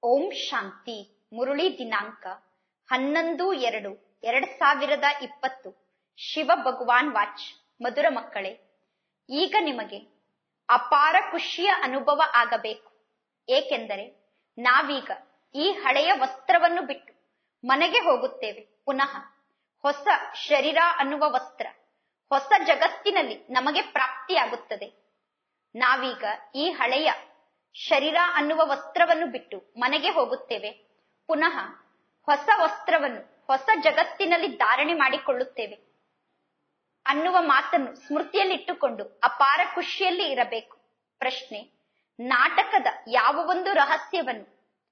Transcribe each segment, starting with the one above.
ಓಂ ಶಾಂತಿ ಮುರುಳಿ ದಿನಾಂಕ ಹನ್ನೊಂದು ಎರಡು ಎರಡ್ ಸಾವಿರದ ಇಪ್ಪತ್ತು ಶಿವ ಭಗವಾನ್ ವಾಚ್ ಮಧುರ ಮಕ್ಕಳೇ ಈಗ ನಿಮಗೆ ಅಪಾರ ಖುಷಿಯ ಅನುಭವ ಆಗಬೇಕು ಏಕೆಂದರೆ ನಾವೀಗ ಈ ಹಳೆಯ ವಸ್ತ್ರವನ್ನು ಬಿಟ್ಟು ಮನೆಗೆ ಹೋಗುತ್ತೇವೆ ಪುನಃ ಹೊಸ ಶರೀರ ಅನ್ನುವ ವಸ್ತ್ರ ಹೊಸ ಜಗತ್ತಿನಲ್ಲಿ ನಮಗೆ ಪ್ರಾಪ್ತಿಯಾಗುತ್ತದೆ ನಾವೀಗ ಈ ಹಳೆಯ ಶರೀರ ಅನ್ನುವ ವಸ್ತ್ರವನ್ನು ಬಿಟ್ಟು ಮನೆಗೆ ಹೋಗುತ್ತೇವೆ ಪುನಃ ಹೊಸ ವಸ್ತ್ರವನ್ನು ಹೊಸ ಜಗತ್ತಿನಲ್ಲಿ ಧಾರಣೆ ಮಾಡಿಕೊಳ್ಳುತ್ತೇವೆ ಅನ್ನುವ ಮಾತನ್ನು ಸ್ಮೃತಿಯಲ್ಲಿಟ್ಟುಕೊಂಡು ಅಪಾರ ಖುಷಿಯಲ್ಲಿ ಇರಬೇಕು ಪ್ರಶ್ನೆ ನಾಟಕದ ಯಾವ ಒಂದು ರಹಸ್ಯವನ್ನು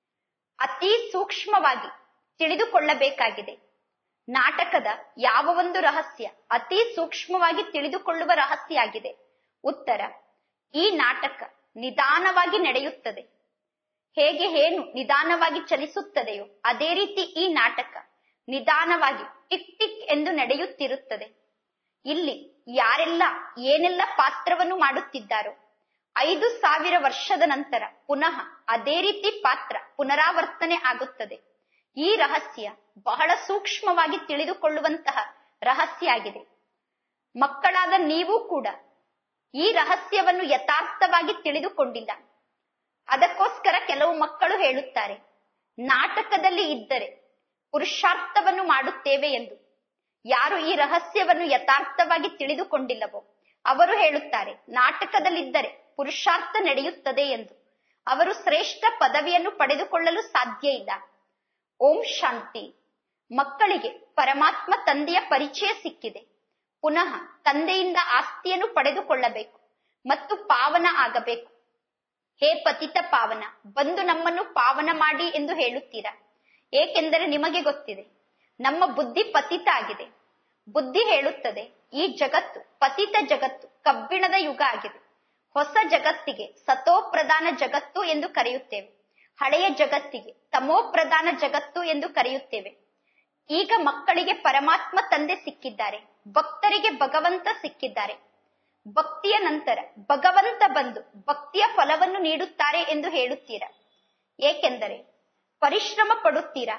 ಅತಿ ಸೂಕ್ಷ್ಮವಾಗಿ ತಿಳಿದುಕೊಳ್ಳಬೇಕಾಗಿದೆ ನಾಟಕದ ಯಾವ ಒಂದು ರಹಸ್ಯ ಅತಿ ಸೂಕ್ಷ್ಮವಾಗಿ ತಿಳಿದುಕೊಳ್ಳುವ ರಹಸ್ಯ ಆಗಿದೆ ಉತ್ತರ ಈ ನಾಟಕ ನಿಧಾನವಾಗಿ ನಡೆಯುತ್ತದೆ ಹೇಗೆ ಏನು ನಿಧಾನವಾಗಿ ಚಲಿಸುತ್ತದೆಯೋ ಅದೇ ರೀತಿ ಈ ನಾಟಕ ನಿಧಾನವಾಗಿ ಟಿಕ್ ಟಿಕ್ ಎಂದು ನಡೆಯುತ್ತಿರುತ್ತದೆ ಇಲ್ಲಿ ಯಾರೆಲ್ಲ ಏನೆಲ್ಲ ಪಾತ್ರವನ್ನು ಮಾಡುತ್ತಿದ್ದಾರೋ ಐದು ಸಾವಿರ ವರ್ಷದ ನಂತರ ಪುನಃ ಅದೇ ರೀತಿ ಪಾತ್ರ ಪುನರಾವರ್ತನೆ ಆಗುತ್ತದೆ ಈ ರಹಸ್ಯ ಬಹಳ ಸೂಕ್ಷ್ಮವಾಗಿ ತಿಳಿದುಕೊಳ್ಳುವಂತಹ ರಹಸ್ಯ ಆಗಿದೆ ಮಕ್ಕಳಾದ ನೀವು ಕೂಡ ಈ ರಹಸ್ಯವನ್ನು ಯಥಾರ್ಥವಾಗಿ ತಿಳಿದುಕೊಂಡಿಲ್ಲ ಅದಕ್ಕೋಸ್ಕರ ಕೆಲವು ಮಕ್ಕಳು ಹೇಳುತ್ತಾರೆ ನಾಟಕದಲ್ಲಿ ಇದ್ದರೆ ಪುರುಷಾರ್ಥವನ್ನು ಮಾಡುತ್ತೇವೆ ಎಂದು ಯಾರು ಈ ರಹಸ್ಯವನ್ನು ಯಥಾರ್ಥವಾಗಿ ತಿಳಿದುಕೊಂಡಿಲ್ಲವೋ ಅವರು ಹೇಳುತ್ತಾರೆ ನಾಟಕದಲ್ಲಿದ್ದರೆ ಪುರುಷಾರ್ಥ ನಡೆಯುತ್ತದೆ ಎಂದು ಅವರು ಶ್ರೇಷ್ಠ ಪದವಿಯನ್ನು ಪಡೆದುಕೊಳ್ಳಲು ಸಾಧ್ಯ ಇಲ್ಲ ಓಂ ಶಾಂತಿ ಮಕ್ಕಳಿಗೆ ಪರಮಾತ್ಮ ತಂದೆಯ ಪರಿಚಯ ಸಿಕ್ಕಿದೆ ಪುನಃ ತಂದೆಯಿಂದ ಆಸ್ತಿಯನ್ನು ಪಡೆದುಕೊಳ್ಳಬೇಕು ಮತ್ತು ಪಾವನ ಆಗಬೇಕು ಹೇ ಪತಿತ ಪಾವನ ಬಂದು ನಮ್ಮನ್ನು ಪಾವನ ಮಾಡಿ ಎಂದು ಹೇಳುತ್ತೀರಾ ಏಕೆಂದರೆ ನಿಮಗೆ ಗೊತ್ತಿದೆ ನಮ್ಮ ಬುದ್ಧಿ ಪತಿತ ಆಗಿದೆ ಬುದ್ಧಿ ಹೇಳುತ್ತದೆ ಈ ಜಗತ್ತು ಪತಿತ ಜಗತ್ತು ಕಬ್ಬಿಣದ ಯುಗ ಆಗಿದೆ ಹೊಸ ಜಗತ್ತಿಗೆ ಸತೋ ಪ್ರಧಾನ ಜಗತ್ತು ಎಂದು ಕರೆಯುತ್ತೇವೆ ಹಳೆಯ ಜಗತ್ತಿಗೆ ತಮೋ ಪ್ರಧಾನ ಜಗತ್ತು ಎಂದು ಕರೆಯುತ್ತೇವೆ ಈಗ ಮಕ್ಕಳಿಗೆ ಪರಮಾತ್ಮ ತಂದೆ ಸಿಕ್ಕಿದ್ದಾರೆ ಭಕ್ತರಿಗೆ ಭಗವಂತ ಸಿಕ್ಕಿದ್ದಾರೆ ಭಕ್ತಿಯ ನಂತರ ಭಗವಂತ ಬಂದು ಭಕ್ತಿಯ ಫಲವನ್ನು ನೀಡುತ್ತಾರೆ ಎಂದು ಹೇಳುತ್ತೀರಾ ಏಕೆಂದರೆ ಪರಿಶ್ರಮ ಪಡುತ್ತೀರಾ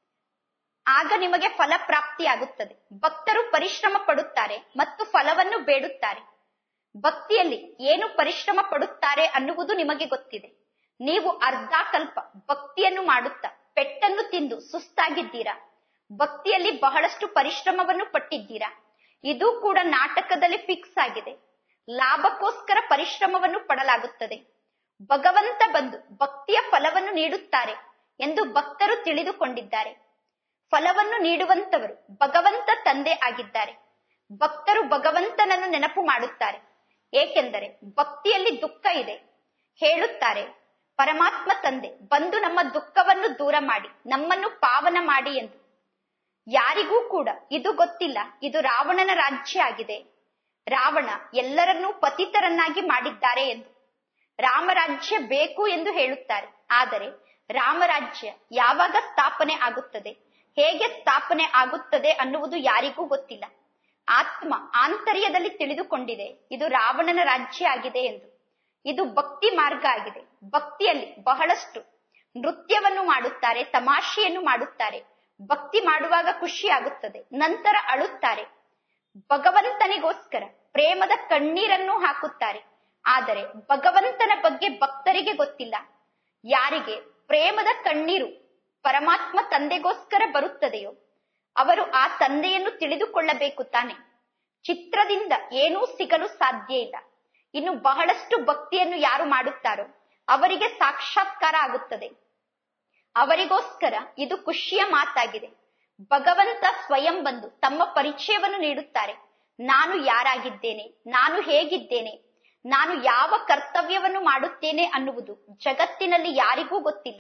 ಆಗ ನಿಮಗೆ ಫಲ ಪ್ರಾಪ್ತಿಯಾಗುತ್ತದೆ ಭಕ್ತರು ಪರಿಶ್ರಮ ಪಡುತ್ತಾರೆ ಮತ್ತು ಫಲವನ್ನು ಬೇಡುತ್ತಾರೆ ಭಕ್ತಿಯಲ್ಲಿ ಏನು ಪರಿಶ್ರಮ ಪಡುತ್ತಾರೆ ಅನ್ನುವುದು ನಿಮಗೆ ಗೊತ್ತಿದೆ ನೀವು ಅರ್ಧ ಕಲ್ಪ ಭಕ್ತಿಯನ್ನು ಮಾಡುತ್ತಾ ಪೆಟ್ಟನ್ನು ತಿಂದು ಸುಸ್ತಾಗಿದ್ದೀರಾ ಭಕ್ತಿಯಲ್ಲಿ ಬಹಳಷ್ಟು ಪರಿಶ್ರಮವನ್ನು ಪಟ್ಟಿದ್ದೀರಾ ಇದು ಕೂಡ ನಾಟಕದಲ್ಲಿ ಫಿಕ್ಸ್ ಆಗಿದೆ ಲಾಭಕ್ಕೋಸ್ಕರ ಪರಿಶ್ರಮವನ್ನು ಪಡಲಾಗುತ್ತದೆ ಭಗವಂತ ಬಂದು ಭಕ್ತಿಯ ಫಲವನ್ನು ನೀಡುತ್ತಾರೆ ಎಂದು ಭಕ್ತರು ತಿಳಿದುಕೊಂಡಿದ್ದಾರೆ ಫಲವನ್ನು ನೀಡುವಂತವರು ಭಗವಂತ ತಂದೆ ಆಗಿದ್ದಾರೆ ಭಕ್ತರು ಭಗವಂತನನ್ನು ನೆನಪು ಮಾಡುತ್ತಾರೆ ಏಕೆಂದರೆ ಭಕ್ತಿಯಲ್ಲಿ ದುಃಖ ಇದೆ ಹೇಳುತ್ತಾರೆ ಪರಮಾತ್ಮ ತಂದೆ ಬಂದು ನಮ್ಮ ದುಃಖವನ್ನು ದೂರ ಮಾಡಿ ನಮ್ಮನ್ನು ಪಾವನ ಮಾಡಿ ಎಂದು ಯಾರಿಗೂ ಕೂಡ ಇದು ಗೊತ್ತಿಲ್ಲ ಇದು ರಾವಣನ ರಾಜ್ಯ ಆಗಿದೆ ರಾವಣ ಎಲ್ಲರನ್ನೂ ಪತಿತರನ್ನಾಗಿ ಮಾಡಿದ್ದಾರೆ ಎಂದು ರಾಮರಾಜ್ಯ ಬೇಕು ಎಂದು ಹೇಳುತ್ತಾರೆ ಆದರೆ ರಾಮರಾಜ್ಯ ಯಾವಾಗ ಸ್ಥಾಪನೆ ಆಗುತ್ತದೆ ಹೇಗೆ ಸ್ಥಾಪನೆ ಆಗುತ್ತದೆ ಅನ್ನುವುದು ಯಾರಿಗೂ ಗೊತ್ತಿಲ್ಲ ಆತ್ಮ ಆಂತರ್ಯದಲ್ಲಿ ತಿಳಿದುಕೊಂಡಿದೆ ಇದು ರಾವಣನ ರಾಜ್ಯ ಆಗಿದೆ ಎಂದು ಇದು ಭಕ್ತಿ ಮಾರ್ಗ ಆಗಿದೆ ಭಕ್ತಿಯಲ್ಲಿ ಬಹಳಷ್ಟು ನೃತ್ಯವನ್ನು ಮಾಡುತ್ತಾರೆ ತಮಾಷೆಯನ್ನು ಮಾಡುತ್ತಾರೆ ಭಕ್ತಿ ಮಾಡುವಾಗ ಖುಷಿ ಆಗುತ್ತದೆ ನಂತರ ಅಳುತ್ತಾರೆ ಭಗವಂತನಿಗೋಸ್ಕರ ಪ್ರೇಮದ ಕಣ್ಣೀರನ್ನು ಹಾಕುತ್ತಾರೆ ಆದರೆ ಭಗವಂತನ ಬಗ್ಗೆ ಭಕ್ತರಿಗೆ ಗೊತ್ತಿಲ್ಲ ಯಾರಿಗೆ ಪ್ರೇಮದ ಕಣ್ಣೀರು ಪರಮಾತ್ಮ ತಂದೆಗೋಸ್ಕರ ಬರುತ್ತದೆಯೋ ಅವರು ಆ ತಂದೆಯನ್ನು ತಿಳಿದುಕೊಳ್ಳಬೇಕು ತಾನೆ ಚಿತ್ರದಿಂದ ಏನೂ ಸಿಗಲು ಸಾಧ್ಯ ಇಲ್ಲ ಇನ್ನು ಬಹಳಷ್ಟು ಭಕ್ತಿಯನ್ನು ಯಾರು ಮಾಡುತ್ತಾರೋ ಅವರಿಗೆ ಸಾಕ್ಷಾತ್ಕಾರ ಆಗುತ್ತದೆ ಅವರಿಗೋಸ್ಕರ ಇದು ಖುಷಿಯ ಮಾತಾಗಿದೆ ಭಗವಂತ ಸ್ವಯಂ ಬಂದು ತಮ್ಮ ಪರಿಚಯವನ್ನು ನೀಡುತ್ತಾರೆ ನಾನು ಯಾರಾಗಿದ್ದೇನೆ ನಾನು ಹೇಗಿದ್ದೇನೆ ನಾನು ಯಾವ ಕರ್ತವ್ಯವನ್ನು ಮಾಡುತ್ತೇನೆ ಅನ್ನುವುದು ಜಗತ್ತಿನಲ್ಲಿ ಯಾರಿಗೂ ಗೊತ್ತಿಲ್ಲ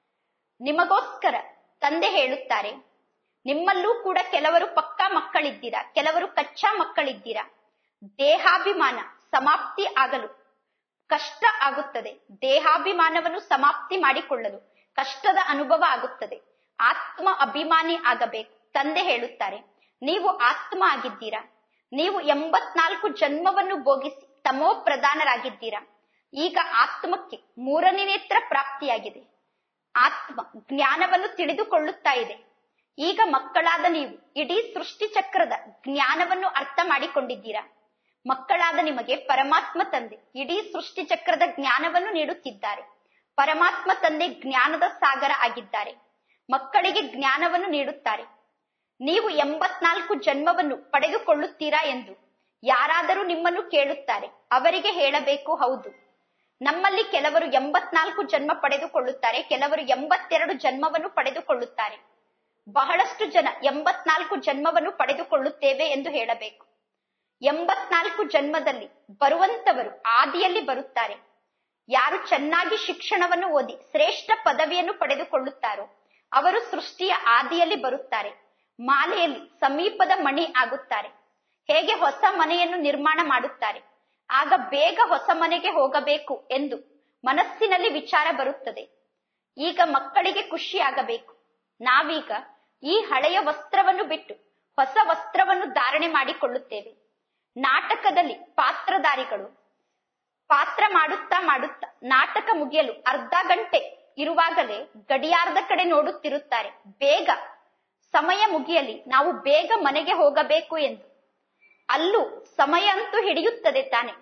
ನಿಮಗೋಸ್ಕರ ತಂದೆ ಹೇಳುತ್ತಾರೆ ನಿಮ್ಮಲ್ಲೂ ಕೂಡ ಕೆಲವರು ಪಕ್ಕಾ ಮಕ್ಕಳಿದ್ದೀರಾ ಕೆಲವರು ಕಚ್ಚಾ ಮಕ್ಕಳಿದ್ದೀರಾ ದೇಹಾಭಿಮಾನ ಸಮಾಪ್ತಿ ಆಗಲು ಕಷ್ಟ ಆಗುತ್ತದೆ ದೇಹಾಭಿಮಾನವನ್ನು ಸಮಾಪ್ತಿ ಮಾಡಿಕೊಳ್ಳಲು ಕಷ್ಟದ ಅನುಭವ ಆಗುತ್ತದೆ ಆತ್ಮ ಅಭಿಮಾನಿ ಆಗಬೇಕು ತಂದೆ ಹೇಳುತ್ತಾರೆ ನೀವು ಆತ್ಮ ಆಗಿದ್ದೀರಾ ನೀವು ಎಂಬತ್ನಾಲ್ಕು ಜನ್ಮವನ್ನು ಭೋಗಿಸಿ ತಮೋ ಪ್ರಧಾನರಾಗಿದ್ದೀರಾ ಈಗ ಆತ್ಮಕ್ಕೆ ಮೂರನೇ ನೇತ್ರ ಪ್ರಾಪ್ತಿಯಾಗಿದೆ ಆತ್ಮ ಜ್ಞಾನವನ್ನು ತಿಳಿದುಕೊಳ್ಳುತ್ತಾ ಇದೆ ಈಗ ಮಕ್ಕಳಾದ ನೀವು ಇಡೀ ಸೃಷ್ಟಿ ಚಕ್ರದ ಜ್ಞಾನವನ್ನು ಅರ್ಥ ಮಾಡಿಕೊಂಡಿದ್ದೀರಾ ಮಕ್ಕಳಾದ ನಿಮಗೆ ಪರಮಾತ್ಮ ತಂದೆ ಇಡೀ ಸೃಷ್ಟಿ ಚಕ್ರದ ಜ್ಞಾನವನ್ನು ನೀಡುತ್ತಿದ್ದಾರೆ ಪರಮಾತ್ಮ ತಂದೆ ಜ್ಞಾನದ ಸಾಗರ ಆಗಿದ್ದಾರೆ ಮಕ್ಕಳಿಗೆ ಜ್ಞಾನವನ್ನು ನೀಡುತ್ತಾರೆ ನೀವು ಎಂಬತ್ನಾಲ್ಕು ಜನ್ಮವನ್ನು ಪಡೆದುಕೊಳ್ಳುತ್ತೀರಾ ಎಂದು ಯಾರಾದರೂ ನಿಮ್ಮನ್ನು ಕೇಳುತ್ತಾರೆ ಅವರಿಗೆ ಹೇಳಬೇಕು ಹೌದು ನಮ್ಮಲ್ಲಿ ಕೆಲವರು ಎಂಬತ್ನಾಲ್ಕು ಜನ್ಮ ಪಡೆದುಕೊಳ್ಳುತ್ತಾರೆ ಕೆಲವರು ಎಂಬತ್ತೆರಡು ಜನ್ಮವನ್ನು ಪಡೆದುಕೊಳ್ಳುತ್ತಾರೆ ಬಹಳಷ್ಟು ಜನ ಎಂಬತ್ನಾಲ್ಕು ಜನ್ಮವನ್ನು ಪಡೆದುಕೊಳ್ಳುತ್ತೇವೆ ಎಂದು ಹೇಳಬೇಕು ಎಂಬತ್ನಾಲ್ಕು ಜನ್ಮದಲ್ಲಿ ಬರುವಂತವರು ಆದಿಯಲ್ಲಿ ಬರುತ್ತಾರೆ ಯಾರು ಚೆನ್ನಾಗಿ ಶಿಕ್ಷಣವನ್ನು ಓದಿ ಶ್ರೇಷ್ಠ ಪದವಿಯನ್ನು ಪಡೆದುಕೊಳ್ಳುತ್ತಾರೋ ಅವರು ಸೃಷ್ಟಿಯ ಆದಿಯಲ್ಲಿ ಬರುತ್ತಾರೆ ಮಾಲೆಯಲ್ಲಿ ಸಮೀಪದ ಮಣಿ ಆಗುತ್ತಾರೆ ಹೇಗೆ ಹೊಸ ಮನೆಯನ್ನು ನಿರ್ಮಾಣ ಮಾಡುತ್ತಾರೆ ಆಗ ಬೇಗ ಹೊಸ ಮನೆಗೆ ಹೋಗಬೇಕು ಎಂದು ಮನಸ್ಸಿನಲ್ಲಿ ವಿಚಾರ ಬರುತ್ತದೆ ಈಗ ಮಕ್ಕಳಿಗೆ ಖುಷಿ ಆಗಬೇಕು ನಾವೀಗ ಈ ಹಳೆಯ ವಸ್ತ್ರವನ್ನು ಬಿಟ್ಟು ಹೊಸ ವಸ್ತ್ರವನ್ನು ಧಾರಣೆ ಮಾಡಿಕೊಳ್ಳುತ್ತೇವೆ ನಾಟಕದಲ್ಲಿ ಪಾತ್ರಧಾರಿಗಳು ಪಾತ್ರ ಮಾಡುತ್ತಾ ಮಾಡುತ್ತಾ ನಾಟಕ ಮುಗಿಯಲು ಅರ್ಧ ಗಂಟೆ ಇರುವಾಗಲೇ ಗಡಿಯಾರದ ಕಡೆ ನೋಡುತ್ತಿರುತ್ತಾರೆ ಬೇಗ ಸಮಯ ಮುಗಿಯಲಿ ನಾವು ಬೇಗ ಮನೆಗೆ ಹೋಗಬೇಕು ಎಂದು ಅಲ್ಲೂ ಸಮಯ ಅಂತೂ ಹಿಡಿಯುತ್ತದೆ ತಾನೆ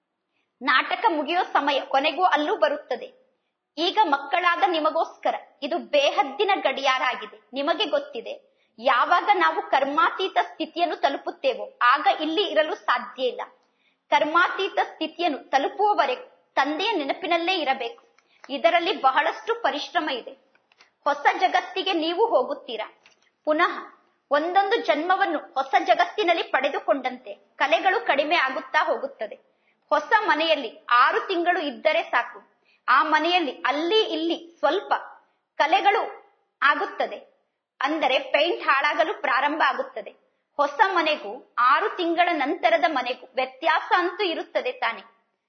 ನಾಟಕ ಮುಗಿಯೋ ಸಮಯ ಕೊನೆಗೂ ಅಲ್ಲೂ ಬರುತ್ತದೆ ಈಗ ಮಕ್ಕಳಾದ ನಿಮಗೋಸ್ಕರ ಇದು ಬೇಹದ್ದಿನ ಗಡಿಯಾರ ಆಗಿದೆ ನಿಮಗೆ ಗೊತ್ತಿದೆ ಯಾವಾಗ ನಾವು ಕರ್ಮಾತೀತ ಸ್ಥಿತಿಯನ್ನು ತಲುಪುತ್ತೇವೋ ಆಗ ಇಲ್ಲಿ ಇರಲು ಸಾಧ್ಯ ಇಲ್ಲ ಕರ್ಮಾತೀತ ಸ್ಥಿತಿಯನ್ನು ತಲುಪುವವರೆಗೂ ತಂದೆಯ ನೆನಪಿನಲ್ಲೇ ಇರಬೇಕು ಇದರಲ್ಲಿ ಬಹಳಷ್ಟು ಪರಿಶ್ರಮ ಇದೆ ಹೊಸ ಜಗತ್ತಿಗೆ ನೀವು ಹೋಗುತ್ತೀರಾ ಪುನಃ ಒಂದೊಂದು ಜನ್ಮವನ್ನು ಹೊಸ ಜಗತ್ತಿನಲ್ಲಿ ಪಡೆದುಕೊಂಡಂತೆ ಕಲೆಗಳು ಕಡಿಮೆ ಆಗುತ್ತಾ ಹೋಗುತ್ತದೆ ಹೊಸ ಮನೆಯಲ್ಲಿ ಆರು ತಿಂಗಳು ಇದ್ದರೆ ಸಾಕು ಆ ಮನೆಯಲ್ಲಿ ಅಲ್ಲಿ ಇಲ್ಲಿ ಸ್ವಲ್ಪ ಕಲೆಗಳು ಆಗುತ್ತದೆ ಅಂದರೆ ಪೇಂಟ್ ಹಾಳಾಗಲು ಪ್ರಾರಂಭ ಆಗುತ್ತದೆ ಹೊಸ ಮನೆಗೂ ಆರು ತಿಂಗಳ ನಂತರದ ಮನೆಗೂ ವ್ಯತ್ಯಾಸ ಅಂತೂ ಇರುತ್ತದೆ ತಾನೆ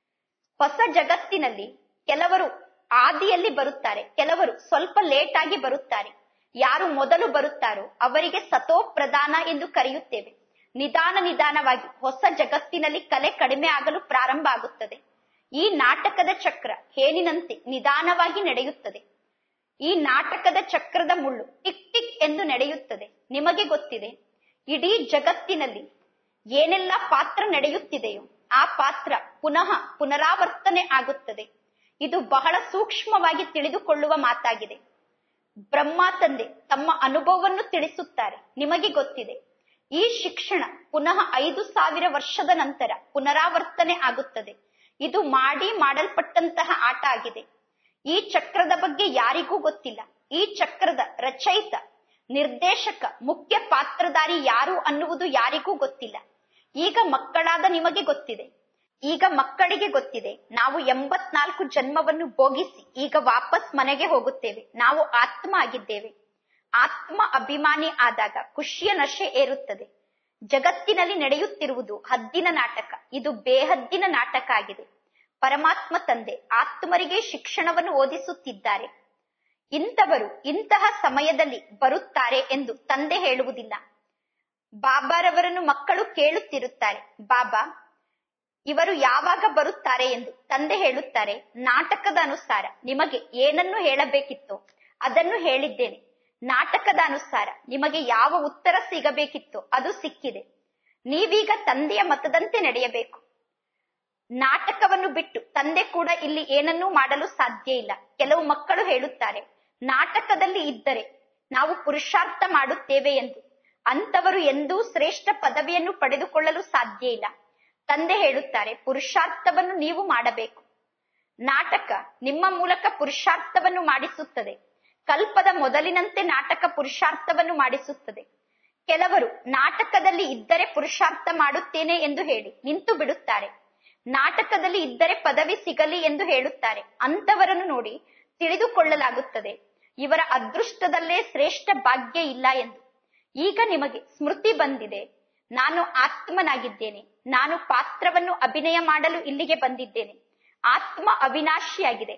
ಹೊಸ ಜಗತ್ತಿನಲ್ಲಿ ಕೆಲವರು ಆದಿಯಲ್ಲಿ ಬರುತ್ತಾರೆ ಕೆಲವರು ಸ್ವಲ್ಪ ಲೇಟ್ ಆಗಿ ಬರುತ್ತಾರೆ ಯಾರು ಮೊದಲು ಬರುತ್ತಾರೋ ಅವರಿಗೆ ಸತೋ ಪ್ರಧಾನ ಎಂದು ಕರೆಯುತ್ತೇವೆ ನಿಧಾನ ನಿಧಾನವಾಗಿ ಹೊಸ ಜಗತ್ತಿನಲ್ಲಿ ಕಲೆ ಕಡಿಮೆ ಆಗಲು ಪ್ರಾರಂಭ ಆಗುತ್ತದೆ ಈ ನಾಟಕದ ಚಕ್ರ ಹೇನಿನಂತೆ ನಿಧಾನವಾಗಿ ನಡೆಯುತ್ತದೆ ಈ ನಾಟಕದ ಚಕ್ರದ ಮುಳ್ಳು ಟಿಕ್ ಟಿಕ್ ಎಂದು ನಡೆಯುತ್ತದೆ ನಿಮಗೆ ಗೊತ್ತಿದೆ ಇಡೀ ಜಗತ್ತಿನಲ್ಲಿ ಏನೆಲ್ಲ ಪಾತ್ರ ನಡೆಯುತ್ತಿದೆಯೋ ಆ ಪಾತ್ರ ಪುನಃ ಪುನರಾವರ್ತನೆ ಆಗುತ್ತದೆ ಇದು ಬಹಳ ಸೂಕ್ಷ್ಮವಾಗಿ ತಿಳಿದುಕೊಳ್ಳುವ ಮಾತಾಗಿದೆ ಬ್ರಹ್ಮ ತಂದೆ ತಮ್ಮ ಅನುಭವವನ್ನು ತಿಳಿಸುತ್ತಾರೆ ನಿಮಗೆ ಗೊತ್ತಿದೆ ಈ ಶಿಕ್ಷಣ ಪುನಃ ಐದು ಸಾವಿರ ವರ್ಷದ ನಂತರ ಪುನರಾವರ್ತನೆ ಆಗುತ್ತದೆ ಇದು ಮಾಡಿ ಮಾಡಲ್ಪಟ್ಟಂತಹ ಆಟ ಆಗಿದೆ ಈ ಚಕ್ರದ ಬಗ್ಗೆ ಯಾರಿಗೂ ಗೊತ್ತಿಲ್ಲ ಈ ಚಕ್ರದ ರಚಯಿತ ನಿರ್ದೇಶಕ ಮುಖ್ಯ ಪಾತ್ರಧಾರಿ ಯಾರು ಅನ್ನುವುದು ಯಾರಿಗೂ ಗೊತ್ತಿಲ್ಲ ಈಗ ಮಕ್ಕಳಾದ ನಿಮಗೆ ಗೊತ್ತಿದೆ ಈಗ ಮಕ್ಕಳಿಗೆ ಗೊತ್ತಿದೆ ನಾವು ಎಂಬತ್ನಾಲ್ಕು ಜನ್ಮವನ್ನು ಭೋಗಿಸಿ ಈಗ ವಾಪಸ್ ಮನೆಗೆ ಹೋಗುತ್ತೇವೆ ನಾವು ಆತ್ಮ ಆಗಿದ್ದೇವೆ ಆತ್ಮ ಅಭಿಮಾನಿ ಆದಾಗ ಖುಷಿಯ ನಶೆ ಏರುತ್ತದೆ ಜಗತ್ತಿನಲ್ಲಿ ನಡೆಯುತ್ತಿರುವುದು ಹದ್ದಿನ ನಾಟಕ ಇದು ಬೇಹದ್ದಿನ ನಾಟಕ ಆಗಿದೆ ಪರಮಾತ್ಮ ತಂದೆ ಆತ್ಮರಿಗೆ ಶಿಕ್ಷಣವನ್ನು ಓದಿಸುತ್ತಿದ್ದಾರೆ ಇಂಥವರು ಇಂತಹ ಸಮಯದಲ್ಲಿ ಬರುತ್ತಾರೆ ಎಂದು ತಂದೆ ಹೇಳುವುದಿಲ್ಲ ಬಾಬಾರವರನ್ನು ಮಕ್ಕಳು ಕೇಳುತ್ತಿರುತ್ತಾರೆ ಬಾಬಾ ಇವರು ಯಾವಾಗ ಬರುತ್ತಾರೆ ಎಂದು ತಂದೆ ಹೇಳುತ್ತಾರೆ ನಾಟಕದ ಅನುಸಾರ ನಿಮಗೆ ಏನನ್ನು ಹೇಳಬೇಕಿತ್ತೋ ಅದನ್ನು ಹೇಳಿದ್ದೇನೆ ನಾಟಕದ ಅನುಸಾರ ನಿಮಗೆ ಯಾವ ಉತ್ತರ ಸಿಗಬೇಕಿತ್ತೋ ಅದು ಸಿಕ್ಕಿದೆ ನೀವೀಗ ತಂದೆಯ ಮತದಂತೆ ನಡೆಯಬೇಕು ನಾಟಕವನ್ನು ಬಿಟ್ಟು ತಂದೆ ಕೂಡ ಇಲ್ಲಿ ಏನನ್ನೂ ಮಾಡಲು ಸಾಧ್ಯ ಇಲ್ಲ ಕೆಲವು ಮಕ್ಕಳು ಹೇಳುತ್ತಾರೆ ನಾಟಕದಲ್ಲಿ ಇದ್ದರೆ ನಾವು ಪುರುಷಾರ್ಥ ಮಾಡುತ್ತೇವೆ ಎಂದು ಅಂತವರು ಎಂದೂ ಶ್ರೇಷ್ಠ ಪದವಿಯನ್ನು ಪಡೆದುಕೊಳ್ಳಲು ಸಾಧ್ಯ ಇಲ್ಲ ತಂದೆ ಹೇಳುತ್ತಾರೆ ಪುರುಷಾರ್ಥವನ್ನು ನೀವು ಮಾಡಬೇಕು ನಾಟಕ ನಿಮ್ಮ ಮೂಲಕ ಪುರುಷಾರ್ಥವನ್ನು ಮಾಡಿಸುತ್ತದೆ ಕಲ್ಪದ ಮೊದಲಿನಂತೆ ನಾಟಕ ಪುರುಷಾರ್ಥವನ್ನು ಮಾಡಿಸುತ್ತದೆ ಕೆಲವರು ನಾಟಕದಲ್ಲಿ ಇದ್ದರೆ ಪುರುಷಾರ್ಥ ಮಾಡುತ್ತೇನೆ ಎಂದು ಹೇಳಿ ನಿಂತು ಬಿಡುತ್ತಾರೆ ನಾಟಕದಲ್ಲಿ ಇದ್ದರೆ ಪದವಿ ಸಿಗಲಿ ಎಂದು ಹೇಳುತ್ತಾರೆ ಅಂತವರನ್ನು ನೋಡಿ ತಿಳಿದುಕೊಳ್ಳಲಾಗುತ್ತದೆ ಇವರ ಅದೃಷ್ಟದಲ್ಲೇ ಶ್ರೇಷ್ಠ ಭಾಗ್ಯ ಇಲ್ಲ ಎಂದು ಈಗ ನಿಮಗೆ ಸ್ಮೃತಿ ಬಂದಿದೆ ನಾನು ಆತ್ಮನಾಗಿದ್ದೇನೆ ನಾನು ಪಾತ್ರವನ್ನು ಅಭಿನಯ ಮಾಡಲು ಇಲ್ಲಿಗೆ ಬಂದಿದ್ದೇನೆ ಆತ್ಮ ಅವಿನಾಶಿಯಾಗಿದೆ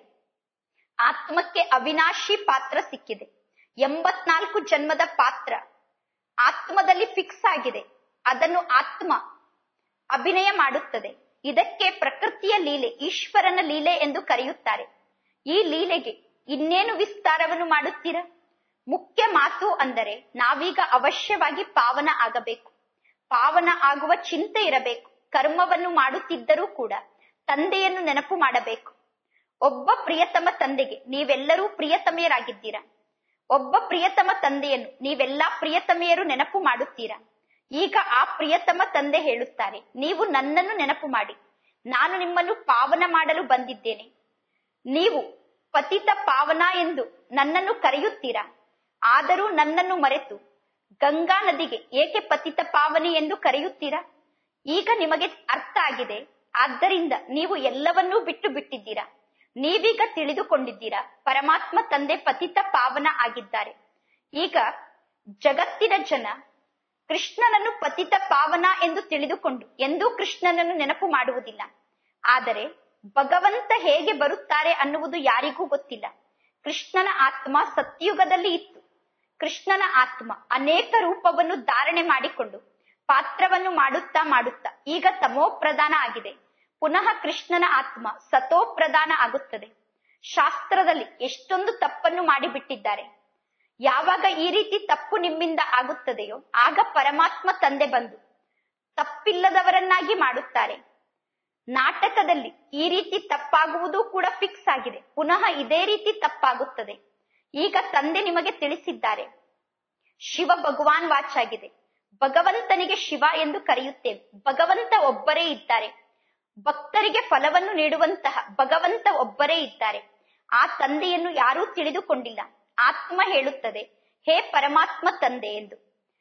ಆತ್ಮಕ್ಕೆ ಅವಿನಾಶಿ ಪಾತ್ರ ಸಿಕ್ಕಿದೆ ಎಂಬತ್ನಾಲ್ಕು ಜನ್ಮದ ಪಾತ್ರ ಆತ್ಮದಲ್ಲಿ ಫಿಕ್ಸ್ ಆಗಿದೆ ಅದನ್ನು ಆತ್ಮ ಅಭಿನಯ ಮಾಡುತ್ತದೆ ಇದಕ್ಕೆ ಪ್ರಕೃತಿಯ ಲೀಲೆ ಈಶ್ವರನ ಲೀಲೆ ಎಂದು ಕರೆಯುತ್ತಾರೆ ಈ ಲೀಲೆಗೆ ಇನ್ನೇನು ವಿಸ್ತಾರವನ್ನು ಮಾಡುತ್ತೀರಾ ಮುಖ್ಯ ಮಾತು ಅಂದರೆ ನಾವೀಗ ಅವಶ್ಯವಾಗಿ ಪಾವನ ಆಗಬೇಕು ಪಾವನ ಆಗುವ ಚಿಂತೆ ಇರಬೇಕು ಕರ್ಮವನ್ನು ಮಾಡುತ್ತಿದ್ದರೂ ಕೂಡ ತಂದೆಯನ್ನು ನೆನಪು ಮಾಡಬೇಕು ಒಬ್ಬ ಪ್ರಿಯತಮ ತಂದೆಗೆ ನೀವೆಲ್ಲರೂ ಪ್ರಿಯತಮೆಯರಾಗಿದ್ದೀರಾ ಒಬ್ಬ ಪ್ರಿಯತಮ ತಂದೆಯನ್ನು ನೀವೆಲ್ಲಾ ಪ್ರಿಯತಮೆಯರು ನೆನಪು ಮಾಡುತ್ತೀರಾ ಈಗ ಆ ಪ್ರಿಯತಮ ತಂದೆ ಹೇಳುತ್ತಾರೆ ನೀವು ನನ್ನನ್ನು ನೆನಪು ಮಾಡಿ ನಾನು ನಿಮ್ಮನ್ನು ಪಾವನ ಮಾಡಲು ಬಂದಿದ್ದೇನೆ ನೀವು ಪತಿತ ಪಾವನ ಎಂದು ನನ್ನನ್ನು ಕರೆಯುತ್ತೀರಾ ಆದರೂ ನನ್ನನ್ನು ಮರೆತು ಗಂಗಾ ನದಿಗೆ ಏಕೆ ಪತಿತ ಪಾವನಿ ಎಂದು ಕರೆಯುತ್ತೀರಾ ಈಗ ನಿಮಗೆ ಅರ್ಥ ಆಗಿದೆ ಆದ್ದರಿಂದ ನೀವು ಎಲ್ಲವನ್ನೂ ಬಿಟ್ಟು ಬಿಟ್ಟಿದ್ದೀರಾ ನೀವೀಗ ತಿಳಿದುಕೊಂಡಿದ್ದೀರಾ ಪರಮಾತ್ಮ ತಂದೆ ಪತಿತ ಪಾವನ ಆಗಿದ್ದಾರೆ ಈಗ ಜಗತ್ತಿನ ಜನ ಕೃಷ್ಣನನ್ನು ಪತಿತ ಪಾವನ ಎಂದು ತಿಳಿದುಕೊಂಡು ಎಂದೂ ಕೃಷ್ಣನನ್ನು ನೆನಪು ಮಾಡುವುದಿಲ್ಲ ಆದರೆ ಭಗವಂತ ಹೇಗೆ ಬರುತ್ತಾರೆ ಅನ್ನುವುದು ಯಾರಿಗೂ ಗೊತ್ತಿಲ್ಲ ಕೃಷ್ಣನ ಆತ್ಮ ಸತ್ಯುಗದಲ್ಲಿ ಇತ್ತು ಕೃಷ್ಣನ ಆತ್ಮ ಅನೇಕ ರೂಪವನ್ನು ಧಾರಣೆ ಮಾಡಿಕೊಂಡು ಪಾತ್ರವನ್ನು ಮಾಡುತ್ತಾ ಮಾಡುತ್ತಾ ಈಗ ತಮೋ ಪ್ರಧಾನ ಆಗಿದೆ ಪುನಃ ಕೃಷ್ಣನ ಆತ್ಮ ಸತೋ ಪ್ರಧಾನ ಆಗುತ್ತದೆ ಶಾಸ್ತ್ರದಲ್ಲಿ ಎಷ್ಟೊಂದು ತಪ್ಪನ್ನು ಮಾಡಿಬಿಟ್ಟಿದ್ದಾರೆ ಯಾವಾಗ ಈ ರೀತಿ ತಪ್ಪು ನಿಮ್ಮಿಂದ ಆಗುತ್ತದೆಯೋ ಆಗ ಪರಮಾತ್ಮ ತಂದೆ ಬಂದು ತಪ್ಪಿಲ್ಲದವರನ್ನಾಗಿ ಮಾಡುತ್ತಾರೆ ನಾಟಕದಲ್ಲಿ ಈ ರೀತಿ ತಪ್ಪಾಗುವುದು ಕೂಡ ಫಿಕ್ಸ್ ಆಗಿದೆ ಪುನಃ ಇದೇ ರೀತಿ ತಪ್ಪಾಗುತ್ತದೆ ಈಗ ತಂದೆ ನಿಮಗೆ ತಿಳಿಸಿದ್ದಾರೆ ಶಿವ ಭಗವಾನ್ ವಾಚಾಗಿದೆ ಭಗವಂತನಿಗೆ ಶಿವ ಎಂದು ಕರೆಯುತ್ತೇವೆ ಭಗವಂತ ಒಬ್ಬರೇ ಇದ್ದಾರೆ ಭಕ್ತರಿಗೆ ಫಲವನ್ನು ನೀಡುವಂತಹ ಭಗವಂತ ಒಬ್ಬರೇ ಇದ್ದಾರೆ ಆ ತಂದೆಯನ್ನು ಯಾರೂ ತಿಳಿದುಕೊಂಡಿಲ್ಲ ಆತ್ಮ ಹೇಳುತ್ತದೆ ಹೇ ಪರಮಾತ್ಮ ತಂದೆ ಎಂದು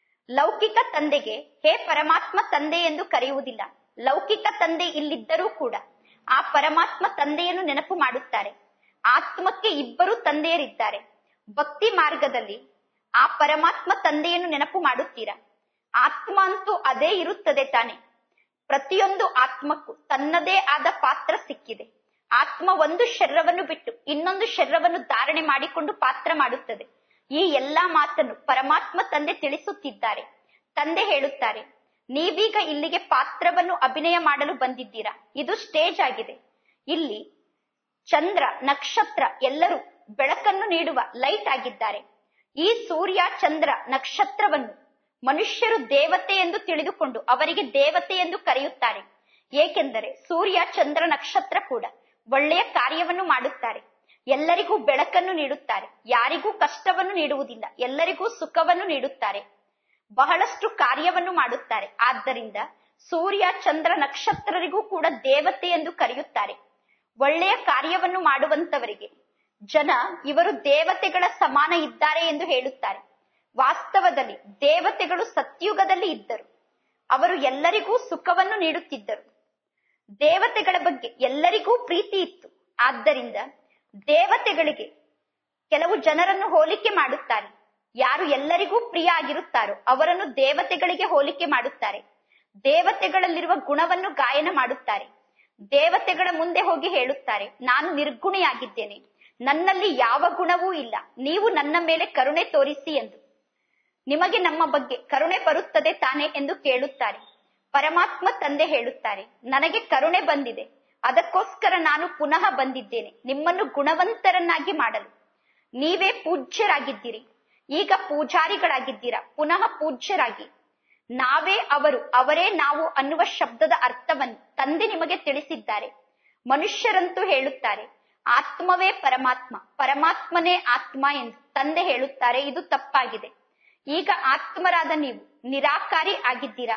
ಲೌಕಿಕ ತಂದೆಗೆ ಹೇ ಪರಮಾತ್ಮ ತಂದೆ ಎಂದು ಕರೆಯುವುದಿಲ್ಲ ಲೌಕಿಕ ತಂದೆ ಇಲ್ಲಿದ್ದರೂ ಕೂಡ ಆ ಪರಮಾತ್ಮ ತಂದೆಯನ್ನು ನೆನಪು ಮಾಡುತ್ತಾರೆ ಆತ್ಮಕ್ಕೆ ಇಬ್ಬರು ತಂದೆಯರಿದ್ದಾರೆ ಭಕ್ತಿ ಮಾರ್ಗದಲ್ಲಿ ಆ ಪರಮಾತ್ಮ ತಂದೆಯನ್ನು ನೆನಪು ಮಾಡುತ್ತೀರಾ ಆತ್ಮ ಅಂತೂ ಅದೇ ಇರುತ್ತದೆ ತಾನೆ ಪ್ರತಿಯೊಂದು ಆತ್ಮಕ್ಕೂ ತನ್ನದೇ ಆದ ಪಾತ್ರ ಸಿಕ್ಕಿದೆ ಆತ್ಮ ಒಂದು ಶರೀರವನ್ನು ಬಿಟ್ಟು ಇನ್ನೊಂದು ಶರೀರವನ್ನು ಧಾರಣೆ ಮಾಡಿಕೊಂಡು ಪಾತ್ರ ಮಾಡುತ್ತದೆ ಈ ಎಲ್ಲಾ ಮಾತನ್ನು ಪರಮಾತ್ಮ ತಂದೆ ತಿಳಿಸುತ್ತಿದ್ದಾರೆ ತಂದೆ ಹೇಳುತ್ತಾರೆ ನೀವೀಗ ಇಲ್ಲಿಗೆ ಪಾತ್ರವನ್ನು ಅಭಿನಯ ಮಾಡಲು ಬಂದಿದ್ದೀರಾ ಇದು ಸ್ಟೇಜ್ ಆಗಿದೆ ಇಲ್ಲಿ ಚಂದ್ರ ನಕ್ಷತ್ರ ಎಲ್ಲರೂ ಬೆಳಕನ್ನು ನೀಡುವ ಲೈಟ್ ಆಗಿದ್ದಾರೆ ಈ ಸೂರ್ಯ ಚಂದ್ರ ನಕ್ಷತ್ರವನ್ನು ಮನುಷ್ಯರು ದೇವತೆ ಎಂದು ತಿಳಿದುಕೊಂಡು ಅವರಿಗೆ ದೇವತೆ ಎಂದು ಕರೆಯುತ್ತಾರೆ ಏಕೆಂದರೆ ಸೂರ್ಯ ಚಂದ್ರ ನಕ್ಷತ್ರ ಕೂಡ ಒಳ್ಳೆಯ ಕಾರ್ಯವನ್ನು ಮಾಡುತ್ತಾರೆ ಎಲ್ಲರಿಗೂ ಬೆಳಕನ್ನು ನೀಡುತ್ತಾರೆ ಯಾರಿಗೂ ಕಷ್ಟವನ್ನು ನೀಡುವುದಿಲ್ಲ ಎಲ್ಲರಿಗೂ ಸುಖವನ್ನು ನೀಡುತ್ತಾರೆ ಬಹಳಷ್ಟು ಕಾರ್ಯವನ್ನು ಮಾಡುತ್ತಾರೆ ಆದ್ದರಿಂದ ಸೂರ್ಯ ಚಂದ್ರ ನಕ್ಷತ್ರರಿಗೂ ಕೂಡ ದೇವತೆ ಎಂದು ಕರೆಯುತ್ತಾರೆ ಒಳ್ಳೆಯ ಕಾರ್ಯವನ್ನು ಮಾಡುವಂತವರಿಗೆ ಜನ ಇವರು ದೇವತೆಗಳ ಸಮಾನ ಇದ್ದಾರೆ ಎಂದು ಹೇಳುತ್ತಾರೆ ವಾಸ್ತವದಲ್ಲಿ ದೇವತೆಗಳು ಸತ್ಯುಗದಲ್ಲಿ ಇದ್ದರು ಅವರು ಎಲ್ಲರಿಗೂ ಸುಖವನ್ನು ನೀಡುತ್ತಿದ್ದರು ದೇವತೆಗಳ ಬಗ್ಗೆ ಎಲ್ಲರಿಗೂ ಪ್ರೀತಿ ಇತ್ತು ಆದ್ದರಿಂದ ದೇವತೆಗಳಿಗೆ ಕೆಲವು ಜನರನ್ನು ಹೋಲಿಕೆ ಮಾಡುತ್ತಾರೆ ಯಾರು ಎಲ್ಲರಿಗೂ ಪ್ರಿಯ ಆಗಿರುತ್ತಾರೋ ಅವರನ್ನು ದೇವತೆಗಳಿಗೆ ಹೋಲಿಕೆ ಮಾಡುತ್ತಾರೆ ದೇವತೆಗಳಲ್ಲಿರುವ ಗುಣವನ್ನು ಗಾಯನ ಮಾಡುತ್ತಾರೆ ದೇವತೆಗಳ ಮುಂದೆ ಹೋಗಿ ಹೇಳುತ್ತಾರೆ ನಾನು ನಿರ್ಗುಣಿಯಾಗಿದ್ದೇನೆ ನನ್ನಲ್ಲಿ ಯಾವ ಗುಣವೂ ಇಲ್ಲ ನೀವು ನನ್ನ ಮೇಲೆ ಕರುಣೆ ತೋರಿಸಿ ಎಂದು ನಿಮಗೆ ನಮ್ಮ ಬಗ್ಗೆ ಕರುಣೆ ಬರುತ್ತದೆ ತಾನೆ ಎಂದು ಕೇಳುತ್ತಾರೆ ಪರಮಾತ್ಮ ತಂದೆ ಹೇಳುತ್ತಾರೆ ನನಗೆ ಕರುಣೆ ಬಂದಿದೆ ಅದಕ್ಕೋಸ್ಕರ ನಾನು ಪುನಃ ಬಂದಿದ್ದೇನೆ ನಿಮ್ಮನ್ನು ಗುಣವಂತರನ್ನಾಗಿ ಮಾಡಲು ನೀವೇ ಪೂಜ್ಯರಾಗಿದ್ದೀರಿ ಈಗ ಪೂಜಾರಿಗಳಾಗಿದ್ದೀರಾ ಪುನಃ ಪೂಜ್ಯರಾಗಿ ನಾವೇ ಅವರು ಅವರೇ ನಾವು ಅನ್ನುವ ಶಬ್ದದ ಅರ್ಥವನ್ನು ತಂದೆ ನಿಮಗೆ ತಿಳಿಸಿದ್ದಾರೆ ಮನುಷ್ಯರಂತೂ ಹೇಳುತ್ತಾರೆ ಆತ್ಮವೇ ಪರಮಾತ್ಮ ಪರಮಾತ್ಮನೇ ಆತ್ಮ ಎಂದು ತಂದೆ ಹೇಳುತ್ತಾರೆ ಇದು ತಪ್ಪಾಗಿದೆ ಈಗ ಆತ್ಮರಾದ ನೀವು ನಿರಾಕಾರಿ ಆಗಿದ್ದೀರಾ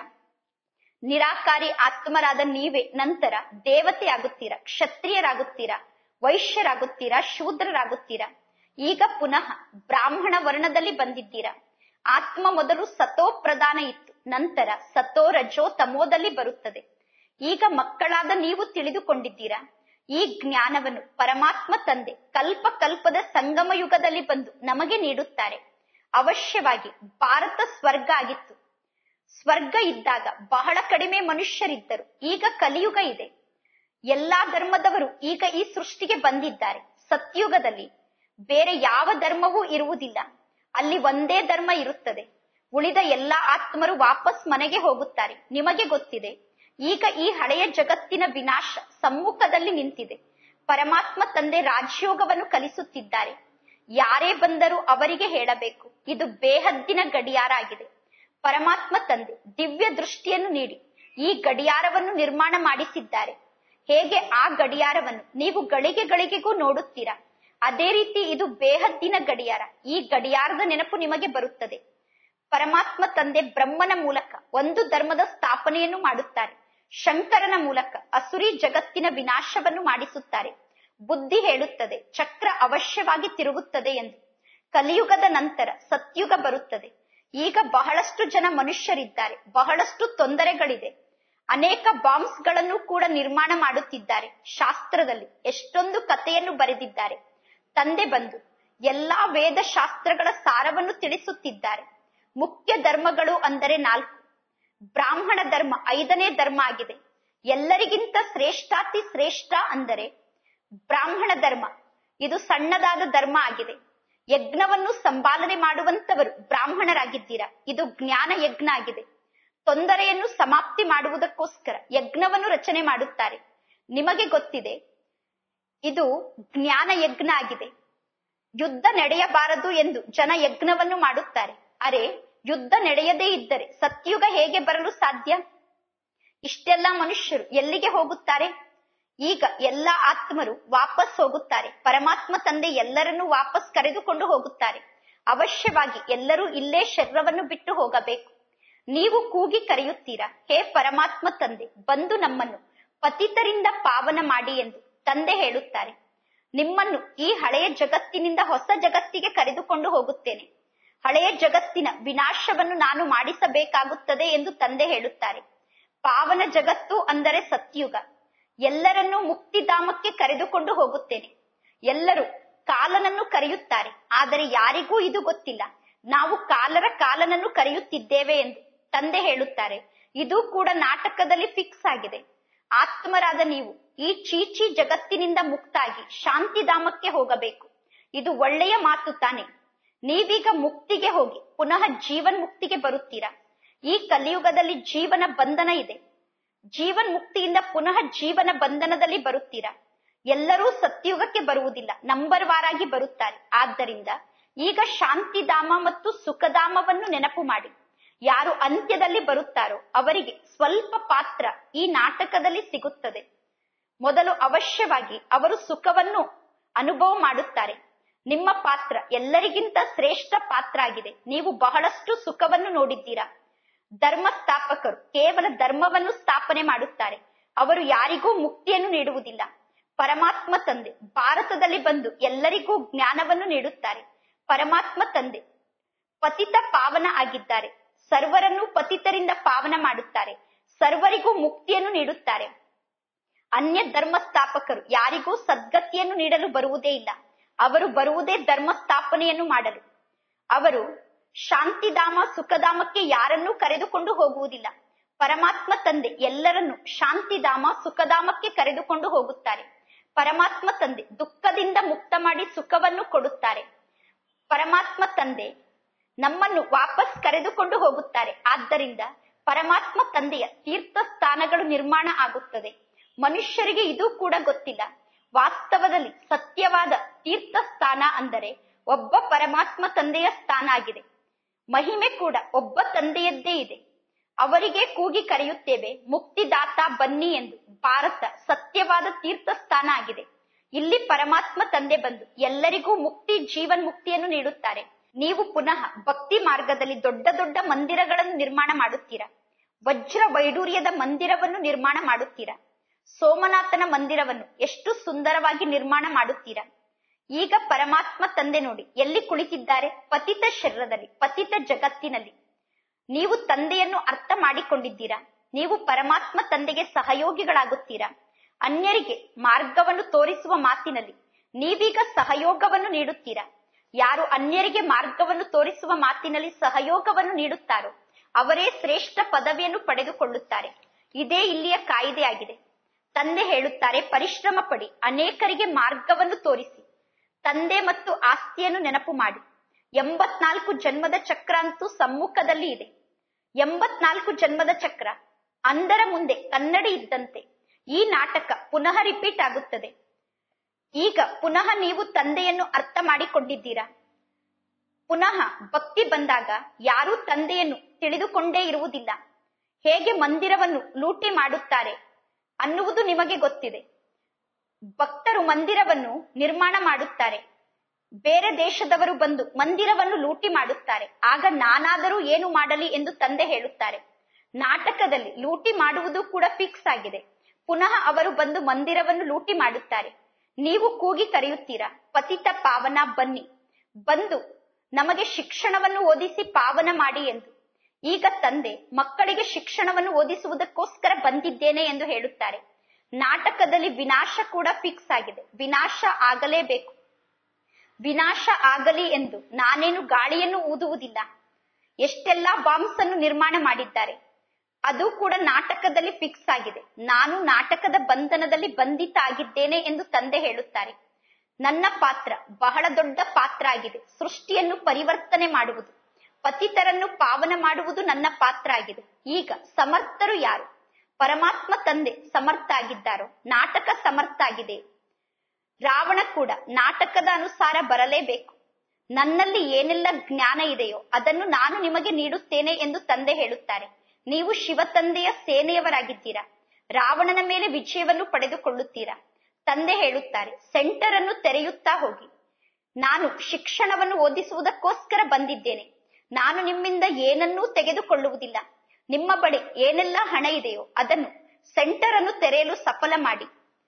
ನಿರಾಕಾರಿ ಆತ್ಮರಾದ ನೀವೇ ನಂತರ ದೇವತೆ ಆಗುತ್ತೀರಾ ಕ್ಷತ್ರಿಯರಾಗುತ್ತೀರಾ ವೈಶ್ಯರಾಗುತ್ತೀರಾ ಶೂದ್ರರಾಗುತ್ತೀರಾ ಈಗ ಪುನಃ ಬ್ರಾಹ್ಮಣ ವರ್ಣದಲ್ಲಿ ಬಂದಿದ್ದೀರಾ ಆತ್ಮ ಮೊದಲು ಸತೋ ಪ್ರಧಾನ ಇತ್ತು ನಂತರ ಸತೋ ರಜೋ ತಮೋದಲ್ಲಿ ಬರುತ್ತದೆ ಈಗ ಮಕ್ಕಳಾದ ನೀವು ತಿಳಿದುಕೊಂಡಿದ್ದೀರಾ ಈ ಜ್ಞಾನವನ್ನು ಪರಮಾತ್ಮ ತಂದೆ ಕಲ್ಪ ಕಲ್ಪದ ಸಂಗಮ ಯುಗದಲ್ಲಿ ಬಂದು ನಮಗೆ ನೀಡುತ್ತಾರೆ ಅವಶ್ಯವಾಗಿ ಭಾರತ ಸ್ವರ್ಗ ಆಗಿತ್ತು ಸ್ವರ್ಗ ಇದ್ದಾಗ ಬಹಳ ಕಡಿಮೆ ಮನುಷ್ಯರಿದ್ದರು ಈಗ ಕಲಿಯುಗ ಇದೆ ಎಲ್ಲಾ ಧರ್ಮದವರು ಈಗ ಈ ಸೃಷ್ಟಿಗೆ ಬಂದಿದ್ದಾರೆ ಸತ್ಯುಗದಲ್ಲಿ ಬೇರೆ ಯಾವ ಧರ್ಮವೂ ಇರುವುದಿಲ್ಲ ಅಲ್ಲಿ ಒಂದೇ ಧರ್ಮ ಇರುತ್ತದೆ ಉಳಿದ ಎಲ್ಲಾ ಆತ್ಮರು ವಾಪಸ್ ಮನೆಗೆ ಹೋಗುತ್ತಾರೆ ನಿಮಗೆ ಗೊತ್ತಿದೆ ಈಗ ಈ ಹಳೆಯ ಜಗತ್ತಿನ ವಿನಾಶ ಸಮ್ಮುಖದಲ್ಲಿ ನಿಂತಿದೆ ಪರಮಾತ್ಮ ತಂದೆ ರಾಜಯೋಗವನ್ನು ಕಲಿಸುತ್ತಿದ್ದಾರೆ ಯಾರೇ ಬಂದರೂ ಅವರಿಗೆ ಹೇಳಬೇಕು ಇದು ಬೇಹದ್ದಿನ ಗಡಿಯಾರ ಆಗಿದೆ ಪರಮಾತ್ಮ ತಂದೆ ದಿವ್ಯ ದೃಷ್ಟಿಯನ್ನು ನೀಡಿ ಈ ಗಡಿಯಾರವನ್ನು ನಿರ್ಮಾಣ ಮಾಡಿಸಿದ್ದಾರೆ ಹೇಗೆ ಆ ಗಡಿಯಾರವನ್ನು ನೀವು ಗಳಿಗೆ ಗಳಿಗೆಗೂ ನೋಡುತ್ತೀರಾ ಅದೇ ರೀತಿ ಇದು ಬೇಹದ್ದಿನ ಗಡಿಯಾರ ಈ ಗಡಿಯಾರದ ನೆನಪು ನಿಮಗೆ ಬರುತ್ತದೆ ಪರಮಾತ್ಮ ತಂದೆ ಬ್ರಹ್ಮನ ಮೂಲಕ ಒಂದು ಧರ್ಮದ ಸ್ಥಾಪನೆಯನ್ನು ಮಾಡುತ್ತಾರೆ ಶಂಕರನ ಮೂಲಕ ಅಸುರಿ ಜಗತ್ತಿನ ವಿನಾಶವನ್ನು ಮಾಡಿಸುತ್ತಾರೆ ಬುದ್ಧಿ ಹೇಳುತ್ತದೆ ಚಕ್ರ ಅವಶ್ಯವಾಗಿ ತಿರುಗುತ್ತದೆ ಎಂದು ಕಲಿಯುಗದ ನಂತರ ಸತ್ಯುಗ ಬರುತ್ತದೆ ಈಗ ಬಹಳಷ್ಟು ಜನ ಮನುಷ್ಯರಿದ್ದಾರೆ ಬಹಳಷ್ಟು ತೊಂದರೆಗಳಿದೆ ಅನೇಕ ಬಾಂಬ್ಸ್ ಗಳನ್ನು ಕೂಡ ನಿರ್ಮಾಣ ಮಾಡುತ್ತಿದ್ದಾರೆ ಶಾಸ್ತ್ರದಲ್ಲಿ ಎಷ್ಟೊಂದು ಕಥೆಯನ್ನು ಬರೆದಿದ್ದಾರೆ ತಂದೆ ಬಂದು ಎಲ್ಲಾ ವೇದ ಶಾಸ್ತ್ರಗಳ ಸಾರವನ್ನು ತಿಳಿಸುತ್ತಿದ್ದಾರೆ ಮುಖ್ಯ ಧರ್ಮಗಳು ಅಂದರೆ ನಾಲ್ಕು ಬ್ರಾಹ್ಮಣ ಧರ್ಮ ಐದನೇ ಧರ್ಮ ಆಗಿದೆ ಎಲ್ಲರಿಗಿಂತ ಶ್ರೇಷ್ಠಾತಿ ಶ್ರೇಷ್ಠ ಅಂದರೆ ಬ್ರಾಹ್ಮಣ ಧರ್ಮ ಇದು ಸಣ್ಣದಾದ ಧರ್ಮ ಆಗಿದೆ ಯಜ್ಞವನ್ನು ಸಂಪಾದನೆ ಮಾಡುವಂತವರು ಬ್ರಾಹ್ಮಣರಾಗಿದ್ದೀರಾ ಇದು ಜ್ಞಾನ ಯಜ್ಞ ಆಗಿದೆ ತೊಂದರೆಯನ್ನು ಸಮಾಪ್ತಿ ಮಾಡುವುದಕ್ಕೋಸ್ಕರ ಯಜ್ಞವನ್ನು ರಚನೆ ಮಾಡುತ್ತಾರೆ ನಿಮಗೆ ಗೊತ್ತಿದೆ ಇದು ಜ್ಞಾನ ಯಜ್ಞ ಆಗಿದೆ ಯುದ್ಧ ನಡೆಯಬಾರದು ಎಂದು ಜನ ಯಜ್ಞವನ್ನು ಮಾಡುತ್ತಾರೆ ಅರೆ ಯುದ್ಧ ನಡೆಯದೇ ಇದ್ದರೆ ಸತ್ಯುಗ ಹೇಗೆ ಬರಲು ಸಾಧ್ಯ ಇಷ್ಟೆಲ್ಲ ಮನುಷ್ಯರು ಎಲ್ಲಿಗೆ ಹೋಗುತ್ತಾರೆ ಈಗ ಎಲ್ಲ ಆತ್ಮರು ವಾಪಸ್ ಹೋಗುತ್ತಾರೆ ಪರಮಾತ್ಮ ತಂದೆ ಎಲ್ಲರನ್ನೂ ವಾಪಸ್ ಕರೆದುಕೊಂಡು ಹೋಗುತ್ತಾರೆ ಅವಶ್ಯವಾಗಿ ಎಲ್ಲರೂ ಇಲ್ಲೇ ಶರೀರವನ್ನು ಬಿಟ್ಟು ಹೋಗಬೇಕು ನೀವು ಕೂಗಿ ಕರೆಯುತ್ತೀರಾ ಹೇ ಪರಮಾತ್ಮ ತಂದೆ ಬಂದು ನಮ್ಮನ್ನು ಪತಿತರಿಂದ ಪಾವನ ಮಾಡಿ ಎಂದು ತಂದೆ ಹೇಳುತ್ತಾರೆ ನಿಮ್ಮನ್ನು ಈ ಹಳೆಯ ಜಗತ್ತಿನಿಂದ ಹೊಸ ಜಗತ್ತಿಗೆ ಕರೆದುಕೊಂಡು ಹೋಗುತ್ತೇನೆ ಹಳೆಯ ಜಗತ್ತಿನ ವಿನಾಶವನ್ನು ನಾನು ಮಾಡಿಸಬೇಕಾಗುತ್ತದೆ ಎಂದು ತಂದೆ ಹೇಳುತ್ತಾರೆ ಪಾವನ ಜಗತ್ತು ಅಂದರೆ ಸತ್ಯುಗ ಎಲ್ಲರನ್ನೂ ಮುಕ್ತಿಧಾಮಕ್ಕೆ ಕರೆದುಕೊಂಡು ಹೋಗುತ್ತೇನೆ ಎಲ್ಲರೂ ಕಾಲನನ್ನು ಕರೆಯುತ್ತಾರೆ ಆದರೆ ಯಾರಿಗೂ ಇದು ಗೊತ್ತಿಲ್ಲ ನಾವು ಕಾಲರ ಕಾಲನನ್ನು ಕರೆಯುತ್ತಿದ್ದೇವೆ ಎಂದು ತಂದೆ ಹೇಳುತ್ತಾರೆ ಇದು ಕೂಡ ನಾಟಕದಲ್ಲಿ ಫಿಕ್ಸ್ ಆಗಿದೆ ಆತ್ಮರಾದ ನೀವು ಈ ಚೀಚಿ ಜಗತ್ತಿನಿಂದ ಮುಕ್ತಾಗಿ ಶಾಂತಿಧಾಮಕ್ಕೆ ಹೋಗಬೇಕು ಇದು ಒಳ್ಳೆಯ ಮಾತು ತಾನೆ ನೀವೀಗ ಮುಕ್ತಿಗೆ ಹೋಗಿ ಪುನಃ ಜೀವನ್ ಮುಕ್ತಿಗೆ ಬರುತ್ತೀರಾ ಈ ಕಲಿಯುಗದಲ್ಲಿ ಜೀವನ ಬಂಧನ ಇದೆ ಜೀವನ್ ಮುಕ್ತಿಯಿಂದ ಪುನಃ ಜೀವನ ಬಂಧನದಲ್ಲಿ ಬರುತ್ತೀರಾ ಎಲ್ಲರೂ ಸತ್ಯುಗಕ್ಕೆ ಬರುವುದಿಲ್ಲ ನಂಬರ್ ವಾರಾಗಿ ಬರುತ್ತಾರೆ ಆದ್ದರಿಂದ ಈಗ ಶಾಂತಿಧಾಮ ಮತ್ತು ಸುಖಧಾಮವನ್ನು ನೆನಪು ಮಾಡಿ ಯಾರು ಅಂತ್ಯದಲ್ಲಿ ಬರುತ್ತಾರೋ ಅವರಿಗೆ ಸ್ವಲ್ಪ ಪಾತ್ರ ಈ ನಾಟಕದಲ್ಲಿ ಸಿಗುತ್ತದೆ ಮೊದಲು ಅವಶ್ಯವಾಗಿ ಅವರು ಸುಖವನ್ನು ಅನುಭವ ಮಾಡುತ್ತಾರೆ ನಿಮ್ಮ ಪಾತ್ರ ಎಲ್ಲರಿಗಿಂತ ಶ್ರೇಷ್ಠ ಪಾತ್ರ ಆಗಿದೆ ನೀವು ಬಹಳಷ್ಟು ಸುಖವನ್ನು ನೋಡಿದ್ದೀರಾ ಧರ್ಮ ಸ್ಥಾಪಕರು ಕೇವಲ ಧರ್ಮವನ್ನು ಸ್ಥಾಪನೆ ಮಾಡುತ್ತಾರೆ ಅವರು ಯಾರಿಗೂ ಮುಕ್ತಿಯನ್ನು ನೀಡುವುದಿಲ್ಲ ಪರಮಾತ್ಮ ತಂದೆ ಭಾರತದಲ್ಲಿ ಬಂದು ಎಲ್ಲರಿಗೂ ಜ್ಞಾನವನ್ನು ನೀಡುತ್ತಾರೆ ಪರಮಾತ್ಮ ತಂದೆ ಪತಿತ ಪಾವನ ಆಗಿದ್ದಾರೆ ಸರ್ವರನ್ನು ಪತಿತರಿಂದ ಪಾವನ ಮಾಡುತ್ತಾರೆ ಸರ್ವರಿಗೂ ಮುಕ್ತಿಯನ್ನು ನೀಡುತ್ತಾರೆ ಅನ್ಯ ಧರ್ಮ ಸ್ಥಾಪಕರು ಯಾರಿಗೂ ಸದ್ಗತಿಯನ್ನು ನೀಡಲು ಬರುವುದೇ ಇಲ್ಲ ಅವರು ಬರುವುದೇ ಧರ್ಮ ಸ್ಥಾಪನೆಯನ್ನು ಮಾಡಲು ಅವರು ಶಾಂತಿಧಾಮ ಸುಖಧಾಮಕ್ಕೆ ಯಾರನ್ನೂ ಕರೆದುಕೊಂಡು ಹೋಗುವುದಿಲ್ಲ ಪರಮಾತ್ಮ ತಂದೆ ಎಲ್ಲರನ್ನು ಶಾಂತಿಧಾಮ ಸುಖಧಾಮಕ್ಕೆ ಕರೆದುಕೊಂಡು ಹೋಗುತ್ತಾರೆ ಪರಮಾತ್ಮ ತಂದೆ ದುಃಖದಿಂದ ಮುಕ್ತ ಮಾಡಿ ಸುಖವನ್ನು ಕೊಡುತ್ತಾರೆ ಪರಮಾತ್ಮ ತಂದೆ ನಮ್ಮನ್ನು ವಾಪಸ್ ಕರೆದುಕೊಂಡು ಹೋಗುತ್ತಾರೆ ಆದ್ದರಿಂದ ಪರಮಾತ್ಮ ತಂದೆಯ ತೀರ್ಥ ಸ್ಥಾನಗಳು ನಿರ್ಮಾಣ ಆಗುತ್ತದೆ ಮನುಷ್ಯರಿಗೆ ಇದು ಕೂಡ ಗೊತ್ತಿಲ್ಲ ವಾಸ್ತವದಲ್ಲಿ ಸತ್ಯವಾದ ತೀರ್ಥ ಸ್ಥಾನ ಅಂದರೆ ಒಬ್ಬ ಪರಮಾತ್ಮ ತಂದೆಯ ಸ್ಥಾನ ಆಗಿದೆ ಮಹಿಮೆ ಕೂಡ ಒಬ್ಬ ತಂದೆಯದ್ದೇ ಇದೆ ಅವರಿಗೆ ಕೂಗಿ ಕರೆಯುತ್ತೇವೆ ಮುಕ್ತಿದಾತ ಬನ್ನಿ ಎಂದು ಭಾರತ ಸತ್ಯವಾದ ತೀರ್ಥ ಸ್ಥಾನ ಆಗಿದೆ ಇಲ್ಲಿ ಪರಮಾತ್ಮ ತಂದೆ ಬಂದು ಎಲ್ಲರಿಗೂ ಮುಕ್ತಿ ಜೀವನ್ ಮುಕ್ತಿಯನ್ನು ನೀಡುತ್ತಾರೆ ನೀವು ಪುನಃ ಭಕ್ತಿ ಮಾರ್ಗದಲ್ಲಿ ದೊಡ್ಡ ದೊಡ್ಡ ಮಂದಿರಗಳನ್ನು ನಿರ್ಮಾಣ ಮಾಡುತ್ತೀರಾ ವಜ್ರ ವೈಡೂರ್ಯದ ಮಂದಿರವನ್ನು ನಿರ್ಮಾಣ ಮಾಡುತ್ತೀರಾ ಸೋಮನಾಥನ ಮಂದಿರವನ್ನು ಎಷ್ಟು ಸುಂದರವಾಗಿ ನಿರ್ಮಾಣ ಮಾಡುತ್ತೀರಾ ಈಗ ಪರಮಾತ್ಮ ತಂದೆ ನೋಡಿ ಎಲ್ಲಿ ಕುಳಿತಿದ್ದಾರೆ ಪತಿತ ಶರೀರದಲ್ಲಿ ಪತಿತ ಜಗತ್ತಿನಲ್ಲಿ ನೀವು ತಂದೆಯನ್ನು ಅರ್ಥ ಮಾಡಿಕೊಂಡಿದ್ದೀರಾ ನೀವು ಪರಮಾತ್ಮ ತಂದೆಗೆ ಸಹಯೋಗಿಗಳಾಗುತ್ತೀರಾ ಅನ್ಯರಿಗೆ ಮಾರ್ಗವನ್ನು ತೋರಿಸುವ ಮಾತಿನಲ್ಲಿ ನೀವೀಗ ಸಹಯೋಗವನ್ನು ನೀಡುತ್ತೀರಾ ಯಾರು ಅನ್ಯರಿಗೆ ಮಾರ್ಗವನ್ನು ತೋರಿಸುವ ಮಾತಿನಲ್ಲಿ ಸಹಯೋಗವನ್ನು ನೀಡುತ್ತಾರೋ ಅವರೇ ಶ್ರೇಷ್ಠ ಪದವಿಯನ್ನು ಪಡೆದುಕೊಳ್ಳುತ್ತಾರೆ ಇದೇ ಇಲ್ಲಿಯ ಕಾಯಿದೆಯಾಗಿದೆ ತಂದೆ ಹೇಳುತ್ತಾರೆ ಪರಿಶ್ರಮ ಪಡಿ ಅನೇಕರಿಗೆ ಮಾರ್ಗವನ್ನು ತೋರಿಸಿ ತಂದೆ ಮತ್ತು ಆಸ್ತಿಯನ್ನು ನೆನಪು ಮಾಡಿ ಎಂಬತ್ನಾಲ್ಕು ಜನ್ಮದ ಚಕ್ರ ಅಂತೂ ಸಮ್ಮುಖದಲ್ಲಿ ಇದೆ ಎಂಬತ್ನಾಲ್ಕು ಜನ್ಮದ ಚಕ್ರ ಅಂದರ ಮುಂದೆ ಕನ್ನಡಿ ಇದ್ದಂತೆ ಈ ನಾಟಕ ಪುನಃ ರಿಪೀಟ್ ಆಗುತ್ತದೆ ಈಗ ಪುನಃ ನೀವು ತಂದೆಯನ್ನು ಅರ್ಥ ಮಾಡಿಕೊಂಡಿದ್ದೀರಾ ಪುನಃ ಭಕ್ತಿ ಬಂದಾಗ ಯಾರೂ ತಂದೆಯನ್ನು ತಿಳಿದುಕೊಂಡೇ ಇರುವುದಿಲ್ಲ ಹೇಗೆ ಮಂದಿರವನ್ನು ಲೂಟಿ ಮಾಡುತ್ತಾರೆ ಅನ್ನುವುದು ನಿಮಗೆ ಗೊತ್ತಿದೆ ಭಕ್ತರು ಮಂದಿರವನ್ನು ನಿರ್ಮಾಣ ಮಾಡುತ್ತಾರೆ ಬೇರೆ ದೇಶದವರು ಬಂದು ಮಂದಿರವನ್ನು ಲೂಟಿ ಮಾಡುತ್ತಾರೆ ಆಗ ನಾನಾದರೂ ಏನು ಮಾಡಲಿ ಎಂದು ತಂದೆ ಹೇಳುತ್ತಾರೆ ನಾಟಕದಲ್ಲಿ ಲೂಟಿ ಮಾಡುವುದು ಕೂಡ ಫಿಕ್ಸ್ ಆಗಿದೆ ಪುನಃ ಅವರು ಬಂದು ಮಂದಿರವನ್ನು ಲೂಟಿ ಮಾಡುತ್ತಾರೆ ನೀವು ಕೂಗಿ ಕರೆಯುತ್ತೀರಾ ಪತಿತ ಪಾವನ ಬನ್ನಿ ಬಂದು ನಮಗೆ ಶಿಕ್ಷಣವನ್ನು ಓದಿಸಿ ಪಾವನ ಮಾಡಿ ಎಂದು ಈಗ ತಂದೆ ಮಕ್ಕಳಿಗೆ ಶಿಕ್ಷಣವನ್ನು ಓದಿಸುವುದಕ್ಕೋಸ್ಕರ ಬಂದಿದ್ದೇನೆ ಎಂದು ಹೇಳುತ್ತಾರೆ ನಾಟಕದಲ್ಲಿ ವಿನಾಶ ಕೂಡ ಫಿಕ್ಸ್ ಆಗಿದೆ ವಿನಾಶ ಆಗಲೇಬೇಕು ವಿನಾಶ ಆಗಲಿ ಎಂದು ನಾನೇನು ಗಾಳಿಯನ್ನು ಊದುವುದಿಲ್ಲ ಎಷ್ಟೆಲ್ಲಾ ಬಾಂಬ್ಸ್ ಅನ್ನು ನಿರ್ಮಾಣ ಮಾಡಿದ್ದಾರೆ ಅದು ಕೂಡ ನಾಟಕದಲ್ಲಿ ಫಿಕ್ಸ್ ಆಗಿದೆ ನಾನು ನಾಟಕದ ಬಂಧನದಲ್ಲಿ ಬಂಧಿತ ಆಗಿದ್ದೇನೆ ಎಂದು ತಂದೆ ಹೇಳುತ್ತಾರೆ ನನ್ನ ಪಾತ್ರ ಬಹಳ ದೊಡ್ಡ ಪಾತ್ರ ಆಗಿದೆ ಸೃಷ್ಟಿಯನ್ನು ಪರಿವರ್ತನೆ ಮಾಡುವುದು ಪತಿತರನ್ನು ಪಾವನ ಮಾಡುವುದು ನನ್ನ ಪಾತ್ರ ಆಗಿದೆ ಈಗ ಸಮರ್ಥರು ಯಾರು ಪರಮಾತ್ಮ ತಂದೆ ಸಮರ್ಥ ಆಗಿದ್ದಾರೋ ನಾಟಕ ಸಮರ್ಥ ಆಗಿದೆ ರಾವಣ ಕೂಡ ನಾಟಕದ ಅನುಸಾರ ಬರಲೇಬೇಕು ನನ್ನಲ್ಲಿ ಏನೆಲ್ಲ ಜ್ಞಾನ ಇದೆಯೋ ಅದನ್ನು ನಾನು ನಿಮಗೆ ನೀಡುತ್ತೇನೆ ಎಂದು ತಂದೆ ಹೇಳುತ್ತಾರೆ ನೀವು ಶಿವ ತಂದೆಯ ಸೇನೆಯವರಾಗಿದ್ದೀರಾ ರಾವಣನ ಮೇಲೆ ವಿಜಯವನ್ನು ಪಡೆದುಕೊಳ್ಳುತ್ತೀರಾ ತಂದೆ ಹೇಳುತ್ತಾರೆ ಸೆಂಟರ್ ಅನ್ನು ತೆರೆಯುತ್ತಾ ಹೋಗಿ ನಾನು ಶಿಕ್ಷಣವನ್ನು ಓದಿಸುವುದಕ್ಕೋಸ್ಕರ ಬಂದಿದ್ದೇನೆ ನಾನು ನಿಮ್ಮಿಂದ ಏನನ್ನೂ ತೆಗೆದುಕೊಳ್ಳುವುದಿಲ್ಲ ನಿಮ್ಮ ಬಳಿ ಏನೆಲ್ಲ ಹಣ ಇದೆಯೋ ಅದನ್ನು ಸೆಂಟರ್ ಅನ್ನು ತೆರೆಯಲು ಸಫಲ ಮಾಡಿ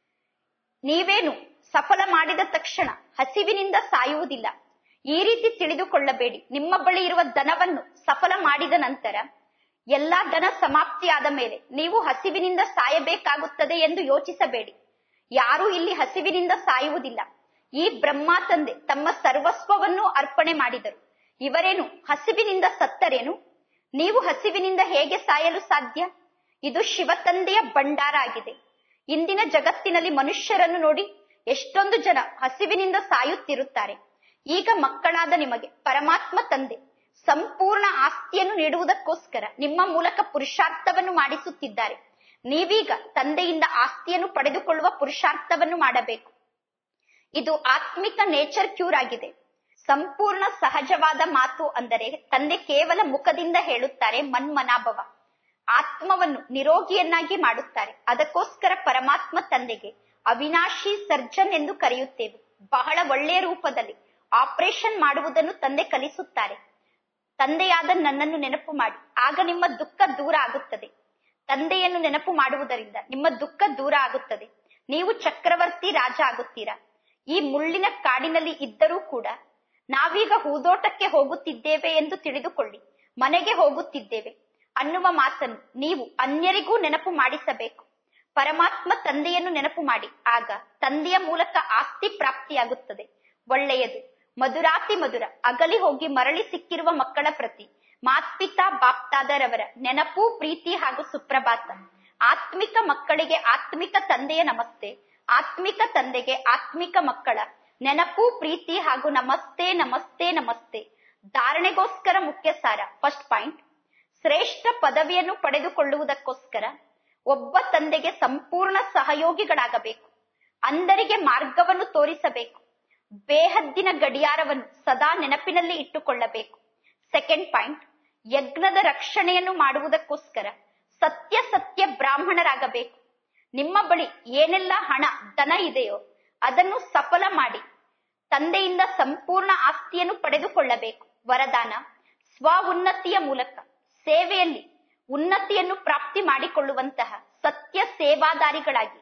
ನೀವೇನು ಸಫಲ ಮಾಡಿದ ತಕ್ಷಣ ಹಸಿವಿನಿಂದ ಸಾಯುವುದಿಲ್ಲ ಈ ರೀತಿ ತಿಳಿದುಕೊಳ್ಳಬೇಡಿ ನಿಮ್ಮ ಬಳಿ ಇರುವ ಧನವನ್ನು ಸಫಲ ಮಾಡಿದ ನಂತರ ಎಲ್ಲಾ ಧನ ಸಮಾಪ್ತಿಯಾದ ಮೇಲೆ ನೀವು ಹಸಿವಿನಿಂದ ಸಾಯಬೇಕಾಗುತ್ತದೆ ಎಂದು ಯೋಚಿಸಬೇಡಿ ಯಾರೂ ಇಲ್ಲಿ ಹಸಿವಿನಿಂದ ಸಾಯುವುದಿಲ್ಲ ಈ ಬ್ರಹ್ಮ ತಂದೆ ತಮ್ಮ ಸರ್ವಸ್ವವನ್ನು ಅರ್ಪಣೆ ಮಾಡಿದರು ಇವರೇನು ಹಸಿವಿನಿಂದ ಸತ್ತರೇನು ನೀವು ಹಸಿವಿನಿಂದ ಹೇಗೆ ಸಾಯಲು ಸಾಧ್ಯ ಇದು ಶಿವತಂದೆಯ ಭಂಡಾರ ಆಗಿದೆ ಇಂದಿನ ಜಗತ್ತಿನಲ್ಲಿ ಮನುಷ್ಯರನ್ನು ನೋಡಿ ಎಷ್ಟೊಂದು ಜನ ಹಸಿವಿನಿಂದ ಸಾಯುತ್ತಿರುತ್ತಾರೆ ಈಗ ಮಕ್ಕಳಾದ ನಿಮಗೆ ಪರಮಾತ್ಮ ತಂದೆ ಸಂಪೂರ್ಣ ಆಸ್ತಿಯನ್ನು ನೀಡುವುದಕ್ಕೋಸ್ಕರ ನಿಮ್ಮ ಮೂಲಕ ಪುರುಷಾರ್ಥವನ್ನು ಮಾಡಿಸುತ್ತಿದ್ದಾರೆ ನೀವೀಗ ತಂದೆಯಿಂದ ಆಸ್ತಿಯನ್ನು ಪಡೆದುಕೊಳ್ಳುವ ಪುರುಷಾರ್ಥವನ್ನು ಮಾಡಬೇಕು ಇದು ಆತ್ಮಿಕ ನೇಚರ್ ಕ್ಯೂರ್ ಆಗಿದೆ ಸಂಪೂರ್ಣ ಸಹಜವಾದ ಮಾತು ಅಂದರೆ ತಂದೆ ಕೇವಲ ಮುಖದಿಂದ ಹೇಳುತ್ತಾರೆ ಮನ್ಮನಾಭವ ಆತ್ಮವನ್ನು ನಿರೋಗಿಯನ್ನಾಗಿ ಮಾಡುತ್ತಾರೆ ಅದಕ್ಕೋಸ್ಕರ ಪರಮಾತ್ಮ ತಂದೆಗೆ ಅವಿನಾಶಿ ಸರ್ಜನ್ ಎಂದು ಕರೆಯುತ್ತೇವೆ ಬಹಳ ಒಳ್ಳೆಯ ರೂಪದಲ್ಲಿ ಆಪರೇಷನ್ ಮಾಡುವುದನ್ನು ತಂದೆ ಕಲಿಸುತ್ತಾರೆ ತಂದೆಯಾದ ನನ್ನನ್ನು ನೆನಪು ಮಾಡಿ ಆಗ ನಿಮ್ಮ ದುಃಖ ದೂರ ಆಗುತ್ತದೆ ತಂದೆಯನ್ನು ನೆನಪು ಮಾಡುವುದರಿಂದ ನಿಮ್ಮ ದುಃಖ ದೂರ ಆಗುತ್ತದೆ ನೀವು ಚಕ್ರವರ್ತಿ ರಾಜ ಆಗುತ್ತೀರಾ ಈ ಮುಳ್ಳಿನ ಕಾಡಿನಲ್ಲಿ ಇದ್ದರೂ ಕೂಡ ನಾವೀಗ ಹೂದೋಟಕ್ಕೆ ಹೋಗುತ್ತಿದ್ದೇವೆ ಎಂದು ತಿಳಿದುಕೊಳ್ಳಿ ಮನೆಗೆ ಹೋಗುತ್ತಿದ್ದೇವೆ ಅನ್ನುವ ಮಾತನ್ನು ನೀವು ಅನ್ಯರಿಗೂ ನೆನಪು ಮಾಡಿಸಬೇಕು ಪರಮಾತ್ಮ ತಂದೆಯನ್ನು ನೆನಪು ಮಾಡಿ ಆಗ ತಂದೆಯ ಮೂಲಕ ಆಸ್ತಿ ಪ್ರಾಪ್ತಿಯಾಗುತ್ತದೆ ಒಳ್ಳೆಯದು ಮಧುರಾತಿ ಮಧುರ ಅಗಲಿ ಹೋಗಿ ಮರಳಿ ಸಿಕ್ಕಿರುವ ಮಕ್ಕಳ ಪ್ರತಿ ಮಾತ್ಪಿತಾ ಬಾಪ್ತಾದರವರ ನೆನಪು ಪ್ರೀತಿ ಹಾಗೂ ಸುಪ್ರಭಾತ ಆತ್ಮಿಕ ಮಕ್ಕಳಿಗೆ ಆತ್ಮಿಕ ತಂದೆಯ ನಮಸ್ತೆ ಆತ್ಮಿಕ ತಂದೆಗೆ ಆತ್ಮಿಕ ಮಕ್ಕಳ ನೆನಪು ಪ್ರೀತಿ ಹಾಗೂ ನಮಸ್ತೆ ನಮಸ್ತೆ ನಮಸ್ತೆ ಧಾರಣೆಗೋಸ್ಕರ ಮುಖ್ಯ ಸಾರ ಫಸ್ಟ್ ಪಾಯಿಂಟ್ ಶ್ರೇಷ್ಠ ಪದವಿಯನ್ನು ಪಡೆದುಕೊಳ್ಳುವುದಕ್ಕೋಸ್ಕರ ಒಬ್ಬ ತಂದೆಗೆ ಸಂಪೂರ್ಣ ಸಹಯೋಗಿಗಳಾಗಬೇಕು ಅಂದರಿಗೆ ಮಾರ್ಗವನ್ನು ತೋರಿಸಬೇಕು ಬೇಹದ್ದಿನ ಗಡಿಯಾರವನ್ನು ಸದಾ ನೆನಪಿನಲ್ಲಿ ಇಟ್ಟುಕೊಳ್ಳಬೇಕು ಸೆಕೆಂಡ್ ಪಾಯಿಂಟ್ ಯಜ್ಞದ ರಕ್ಷಣೆಯನ್ನು ಮಾಡುವುದಕ್ಕೋಸ್ಕರ ಸತ್ಯ ಸತ್ಯ ಬ್ರಾಹ್ಮಣರಾಗಬೇಕು ನಿಮ್ಮ ಬಳಿ ಏನೆಲ್ಲ ಹಣ ಧನ ಇದೆಯೋ ಅದನ್ನು ಸಫಲ ಮಾಡಿ ತಂದೆಯಿಂದ ಸಂಪೂರ್ಣ ಆಸ್ತಿಯನ್ನು ಪಡೆದುಕೊಳ್ಳಬೇಕು ವರದಾನ ಸ್ವ ಉನ್ನತಿಯ ಮೂಲಕ ಸೇವೆಯಲ್ಲಿ ಉನ್ನತಿಯನ್ನು ಪ್ರಾಪ್ತಿ ಮಾಡಿಕೊಳ್ಳುವಂತಹ ಸತ್ಯ ಸೇವಾದಾರಿಗಳಾಗಿ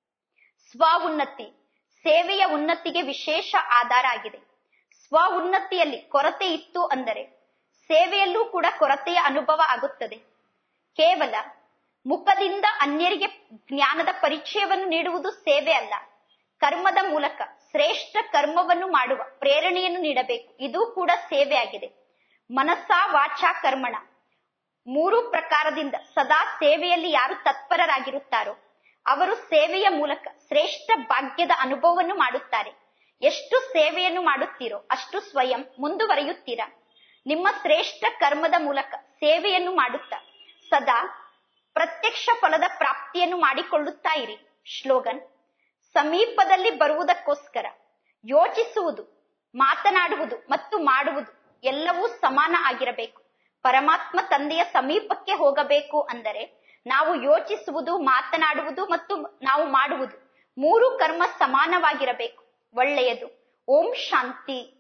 ಸ್ವ ಉನ್ನತಿ ಸೇವೆಯ ಉನ್ನತಿಗೆ ವಿಶೇಷ ಆಧಾರ ಆಗಿದೆ ಸ್ವ ಉನ್ನತಿಯಲ್ಲಿ ಕೊರತೆ ಇತ್ತು ಅಂದರೆ ಸೇವೆಯಲ್ಲೂ ಕೂಡ ಕೊರತೆಯ ಅನುಭವ ಆಗುತ್ತದೆ ಕೇವಲ ಮುಖದಿಂದ ಅನ್ಯರಿಗೆ ಜ್ಞಾನದ ಪರಿಚಯವನ್ನು ನೀಡುವುದು ಸೇವೆ ಅಲ್ಲ ಕರ್ಮದ ಮೂಲಕ ಶ್ರೇಷ್ಠ ಕರ್ಮವನ್ನು ಮಾಡುವ ಪ್ರೇರಣೆಯನ್ನು ನೀಡಬೇಕು ಇದು ಕೂಡ ಸೇವೆ ಆಗಿದೆ ಮನಸ್ಸ ವಾಚ ಕರ್ಮಣ ಮೂರು ಪ್ರಕಾರದಿಂದ ಸದಾ ಸೇವೆಯಲ್ಲಿ ಯಾರು ತತ್ಪರರಾಗಿರುತ್ತಾರೋ ಅವರು ಸೇವೆಯ ಮೂಲಕ ಶ್ರೇಷ್ಠ ಭಾಗ್ಯದ ಅನುಭವವನ್ನು ಮಾಡುತ್ತಾರೆ ಎಷ್ಟು ಸೇವೆಯನ್ನು ಮಾಡುತ್ತೀರೋ ಅಷ್ಟು ಸ್ವಯಂ ಮುಂದುವರಿಯುತ್ತೀರಾ ನಿಮ್ಮ ಶ್ರೇಷ್ಠ ಕರ್ಮದ ಮೂಲಕ ಸೇವೆಯನ್ನು ಮಾಡುತ್ತಾ ಸದಾ ಪ್ರತ್ಯಕ್ಷ ಫಲದ ಪ್ರಾಪ್ತಿಯನ್ನು ಮಾಡಿಕೊಳ್ಳುತ್ತಾ ಇರಿ ಶ್ಲೋಗನ್ ಸಮೀಪದಲ್ಲಿ ಬರುವುದಕ್ಕೋಸ್ಕರ ಯೋಚಿಸುವುದು ಮಾತನಾಡುವುದು ಮತ್ತು ಮಾಡುವುದು ಎಲ್ಲವೂ ಸಮಾನ ಆಗಿರಬೇಕು ಪರಮಾತ್ಮ ತಂದೆಯ ಸಮೀಪಕ್ಕೆ ಹೋಗಬೇಕು ಅಂದರೆ ನಾವು ಯೋಚಿಸುವುದು ಮಾತನಾಡುವುದು ಮತ್ತು ನಾವು ಮಾಡುವುದು ಮೂರು ಕರ್ಮ ಸಮಾನವಾಗಿರಬೇಕು ಒಳ್ಳೆಯದು ಓಂ ಶಾಂತಿ